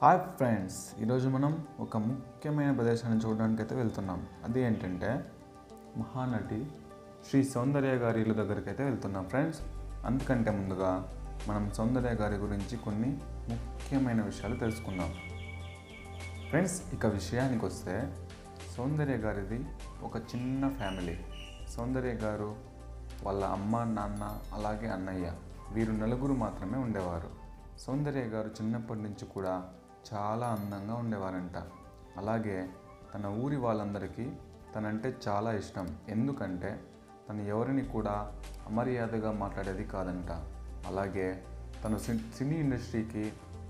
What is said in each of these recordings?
hi friends ఈరోజు మనం ఒక ముఖ్యమైన ప్రదేశాన్ని చూడడానికి అయితే వెళ్తున్నాం అది ఏంటంటే మహానటి శ్రీ సౌందర్య గారి ఇల్లు దగ్గరికి అయితే వెళ్తున్నాం ఫ్రెండ్స్ అంతకంటే ముందుగా మనం సౌందర్య గారి గురించి కొన్ని ముఖ్యమైన విషయాలు తెలుసుకుందాం ఫ్రెండ్స్ ఇక విషయానికి వస్తే సౌందర్య గారిది ఒక చిన్న ఫ్యామిలీ సౌందర్య గారు వాళ్ళ అమ్మ నాన్న అలాగే అన్నయ్య వీరు నలుగురు మాత్రమే ఉండేవారు సౌందర్య గారు చిన్నప్పటి నుంచి కూడా చాలా అందంగా ఉండేవారంట అలాగే తన ఊరి వాళ్ళందరికీ తనంటే చాలా ఇష్టం ఎందుకంటే తను ఎవరిని కూడా అమర్యాదగా మాట్లాడేది కాదంట అలాగే తను సి- సినీ ఇండస్ట్రీకి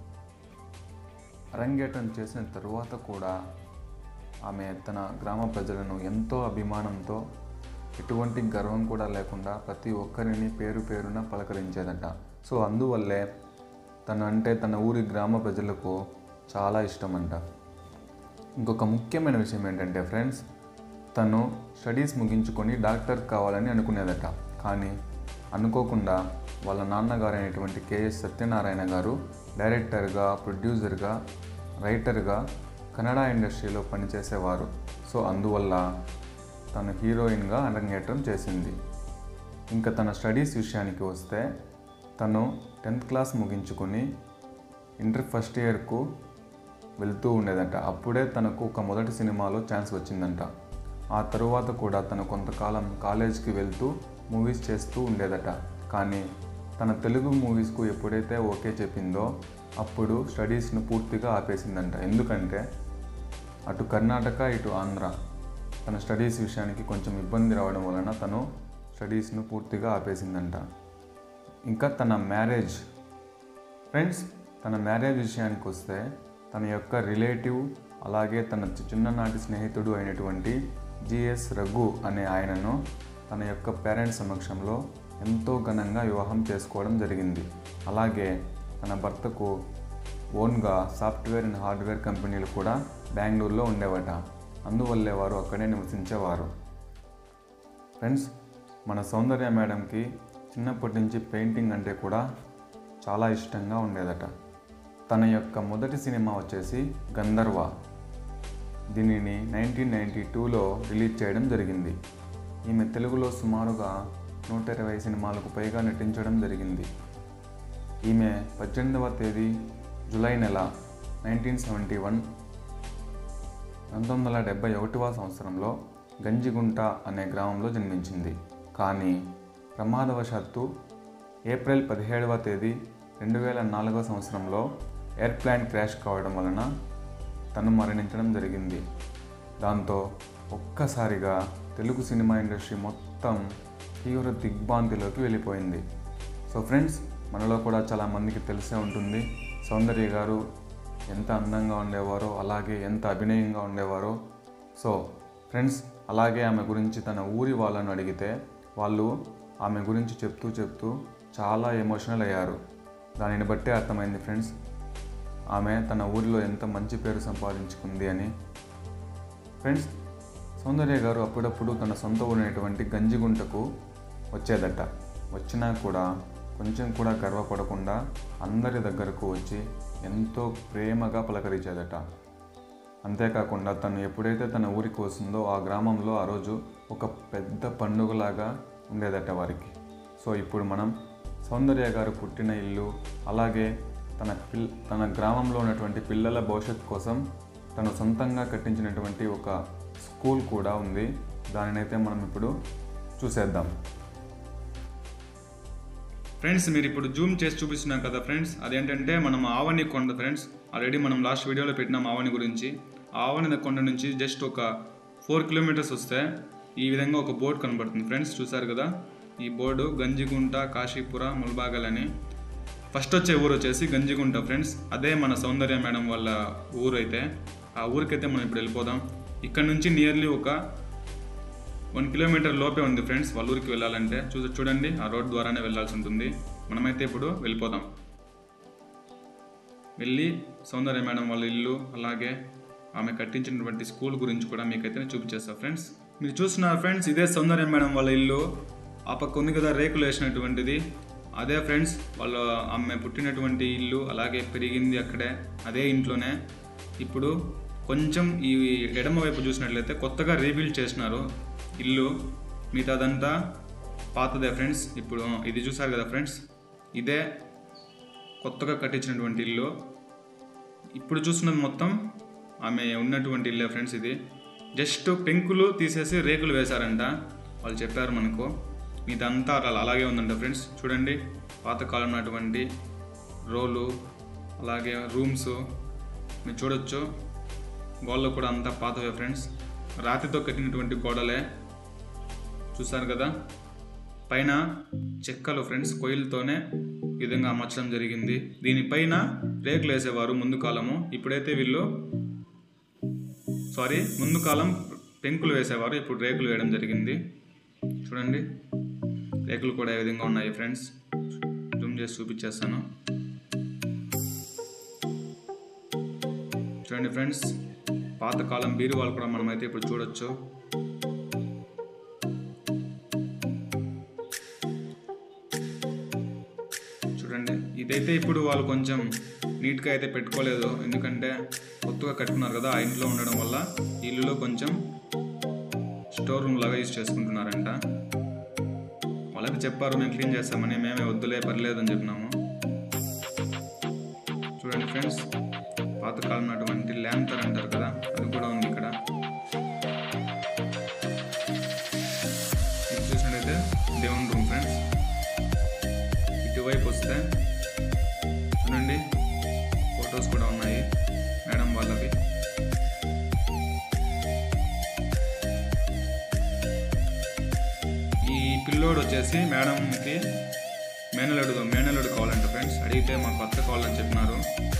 అరంగేట్రం చేసిన తరువాత కూడా ఆమె తన గ్రామ ప్రజలను ఎంతో అభిమానంతో ఎటువంటి గర్వం కూడా లేకుండా ప్రతి ఒక్కరిని పేరు పేరున పలకరించేదట సో అందువల్లే తను అంటే తన ఊరి గ్రామ ప్రజలకు చాలా ఇష్టమంట ఇంకొక ముఖ్యమైన విషయం ఏంటంటే ఫ్రెండ్స్ తను స్టడీస్ ముగించుకొని డాక్టర్ కావాలని అనుకునేదట కానీ అనుకోకుండా వాళ్ళ నాన్నగారు అయినటువంటి కేఎస్ సత్యనారాయణ గారు డైరెక్టర్గా ప్రొడ్యూసర్గా రైటర్గా కన్నడ ఇండస్ట్రీలో పనిచేసేవారు సో అందువల్ల తను హీరోయిన్గా అరంగేట్రం చేసింది ఇంకా తన స్టడీస్ విషయానికి వస్తే తను టెన్త్ క్లాస్ ముగించుకొని ఇంటర్ ఫస్ట్ ఇయర్కు వెళ్తూ ఉండేదంట అప్పుడే తనకు ఒక మొదటి సినిమాలో ఛాన్స్ వచ్చిందంట ఆ తరువాత కూడా తను కొంతకాలం కాలేజ్కి వెళ్తూ మూవీస్ చేస్తూ ఉండేదట కానీ తన తెలుగు మూవీస్కు ఎప్పుడైతే ఓకే చెప్పిందో అప్పుడు స్టడీస్ను పూర్తిగా ఆపేసిందంట ఎందుకంటే అటు కర్ణాటక ఇటు ఆంధ్ర తన స్టడీస్ విషయానికి కొంచెం ఇబ్బంది రావడం వలన తను స్టడీస్ను పూర్తిగా ఆపేసిందంట ఇంకా తన మ్యారేజ్ ఫ్రెండ్స్ తన మ్యారేజ్ విషయానికి వస్తే తన యొక్క రిలేటివ్ అలాగే తన చి- చిన్ననాటి స్నేహితుడు అయినటువంటి జిఎస్ రఘు అనే ఆయనను తన యొక్క పేరెంట్స్ సమక్షంలో ఎంతో ఘనంగా వివాహం చేసుకోవడం జరిగింది అలాగే తన భర్తకు ఓన్గా సాఫ్ట్వేర్ అండ్ హార్డ్వేర్ కంపెనీలు కూడా బెంగళూరులో ఉండేవట అందువల్లే వారు అక్కడే నివసించేవారు ఫ్రెండ్స్ మన సౌందర్య మేడంకి చిన్నప్పటి నుంచి పెయింటింగ్ అంటే కూడా చాలా ఇష్టంగా ఉండేదట తన యొక్క మొదటి సినిమా వచ్చేసి గంధర్వ దీనిని నైన్టీన్ నైంటీ టూలో రిలీజ్ చేయడం జరిగింది ఈమె తెలుగులో సుమారుగా నూట ఇరవై సినిమాలకు పైగా నటించడం జరిగింది ఈమె పద్దెనిమిదవ తేదీ జూలై నెల నైన్టీన్ సెవెంటీ వన్ పంతొమ్మిది వందల డెబ్బై ఒకటవ సంవత్సరంలో గంజిగుంట అనే గ్రామంలో జన్మించింది కానీ ప్రమాదవశాత్తు ఏప్రిల్ పదిహేడవ తేదీ రెండు వేల నాలుగవ సంవత్సరంలో ఎయిర్ప్లేన్ క్రాష్ కావడం వలన తను మరణించడం జరిగింది దాంతో ఒక్కసారిగా తెలుగు సినిమా ఇండస్ట్రీ మొత్తం తీవ్ర దిగ్భ్రాంతిలోకి వెళ్ళిపోయింది సో ఫ్రెండ్స్ మనలో కూడా చాలామందికి తెలిసే ఉంటుంది సౌందర్య గారు ఎంత అందంగా ఉండేవారో అలాగే ఎంత అభినయంగా ఉండేవారో సో ఫ్రెండ్స్ అలాగే ఆమె గురించి తన ఊరి వాళ్ళను అడిగితే వాళ్ళు ఆమె గురించి చెప్తూ చెప్తూ చాలా ఎమోషనల్ అయ్యారు దానిని బట్టే అర్థమైంది ఫ్రెండ్స్ ఆమె తన ఊరిలో ఎంత మంచి పేరు సంపాదించుకుంది అని ఫ్రెండ్స్ సౌందర్య గారు అప్పుడప్పుడు తన సొంత ఊరైనటువంటి గంజిగుంటకు వచ్చేదట వచ్చినా కూడా కొంచెం కూడా గర్వపడకుండా అందరి దగ్గరకు వచ్చి ఎంతో ప్రేమగా పలకరించేదట అంతేకాకుండా తను ఎప్పుడైతే తన ఊరికి వస్తుందో ఆ గ్రామంలో ఆ రోజు ఒక పెద్ద పండుగలాగా ఉండేదట వారికి సో ఇప్పుడు మనం సౌందర్య గారు పుట్టిన ఇల్లు అలాగే తన పిల్ తన గ్రామంలో ఉన్నటువంటి పిల్లల భవిష్యత్తు కోసం తను సొంతంగా కట్టించినటువంటి ఒక స్కూల్ కూడా ఉంది దానినైతే మనం ఇప్పుడు చూసేద్దాం ఫ్రెండ్స్ మీరు ఇప్పుడు జూమ్ చేసి చూపిస్తున్నాం కదా ఫ్రెండ్స్ అదేంటంటే మనం ఆవని కొండ ఫ్రెండ్స్ ఆల్రెడీ మనం లాస్ట్ వీడియోలో పెట్టినాం ఆవని గురించి ఆ ఆవని కొండ నుంచి జస్ట్ ఒక ఫోర్ కిలోమీటర్స్ వస్తే ఈ విధంగా ఒక బోర్డు కనబడుతుంది ఫ్రెండ్స్ చూసారు కదా ఈ బోర్డు గంజిగుంట కాశీపుర ముల్బాగల్ అని ఫస్ట్ వచ్చే ఊరు వచ్చేసి గంజిగుంట ఫ్రెండ్స్ అదే మన సౌందర్య మేడం వాళ్ళ ఊరు అయితే ఆ ఊరికైతే మనం ఇప్పుడు వెళ్ళిపోదాం ఇక్కడ నుంచి నియర్లీ ఒక వన్ కిలోమీటర్ లోపే ఉంది ఫ్రెండ్స్ వాళ్ళ ఊరికి వెళ్ళాలంటే చూ చూడండి ఆ రోడ్ ద్వారానే వెళ్ళాల్సి ఉంటుంది మనమైతే ఇప్పుడు వెళ్ళిపోదాం వెళ్ళి సౌందర్య మేడం వాళ్ళ ఇల్లు అలాగే ఆమె కట్టించినటువంటి స్కూల్ గురించి కూడా మీకైతే చూపించేస్తా ఫ్రెండ్స్ మీరు చూస్తున్నారు ఫ్రెండ్స్ ఇదే సౌందర్య మేడం వాళ్ళ ఇల్లు ఆ పక్క ఉంది కదా రేకులు వేసినటువంటిది అదే ఫ్రెండ్స్ వాళ్ళ ఆమె పుట్టినటువంటి ఇల్లు అలాగే పెరిగింది అక్కడే అదే ఇంట్లోనే ఇప్పుడు కొంచెం ఈ ఎడమ వైపు చూసినట్లయితే కొత్తగా రీబిల్డ్ చేసినారు ఇల్లు మిగతాదంతా పాతదే ఫ్రెండ్స్ ఇప్పుడు ఇది చూసారు కదా ఫ్రెండ్స్ ఇదే కొత్తగా కట్టించినటువంటి ఇల్లు ఇప్పుడు చూస్తున్నది మొత్తం ఆమె ఉన్నటువంటి ఇల్లే ఫ్రెండ్స్ ఇది జస్ట్ పెంకులు తీసేసి రేకులు వేశారంట వాళ్ళు చెప్పారు మనకు ఇదంతా అలా అలాగే ఉందంట ఫ్రెండ్స్ చూడండి పాతకాలం నాటువంటి రోలు అలాగే రూమ్స్ మీరు చూడొచ్చు గోడలు కూడా అంతా పాతవే ఫ్రెండ్స్ రాతితో కట్టినటువంటి గోడలే చూసారు కదా పైన చెక్కలు ఫ్రెండ్స్ కొయ్యలతోనే ఈ విధంగా అమర్చడం జరిగింది దీనిపైన రేకులు వేసేవారు ముందు కాలము ఇప్పుడైతే వీళ్ళు సారీ ముందు కాలం పెంకులు వేసేవారు ఇప్పుడు రేకులు వేయడం జరిగింది చూడండి రేకులు కూడా ఏ విధంగా ఉన్నాయి ఫ్రెండ్స్ జూమ్ చేసి చూపించేస్తాను చూడండి ఫ్రెండ్స్ పాతకాలం బీరువాలు కూడా మనమైతే ఇప్పుడు చూడొచ్చు చూడండి ఇదైతే ఇప్పుడు వాళ్ళు కొంచెం నీట్గా అయితే పెట్టుకోలేదు ఎందుకంటే కొత్తగా కట్టుకున్నారు కదా ఆ ఇంట్లో ఉండడం వల్ల ఈ ఇల్లులో కొంచెం స్టోర్ రూమ్ లాగా యూజ్ చేసుకుంటున్నారంట వాళ్ళకి చెప్పారు మేము క్లీన్ చేస్తామని మేమే వద్దులే పర్లేదు అని చెప్పినాము చూడండి ఫ్రెండ్స్ పాతకాలం అటువంటి ల్యాంతర్ అంటారు కదా అది కూడా ఉంది ఇక్కడ ఇది చూసినట్టయితే దేవుని రూమ్ ఫ్రెండ్స్ ఇటువైపు వస్తే చూడండి ఫొటోస్ కూడా ఉన్నాయి మేడం వాళ్ళవి ఈ పిల్లోడు వచ్చేసి మేడంకి మేనలుడు మేనలుడు కావాలంట ఫ్రెండ్స్ అడిగితే మాకు కొత్త కావాలని చెప్పినారు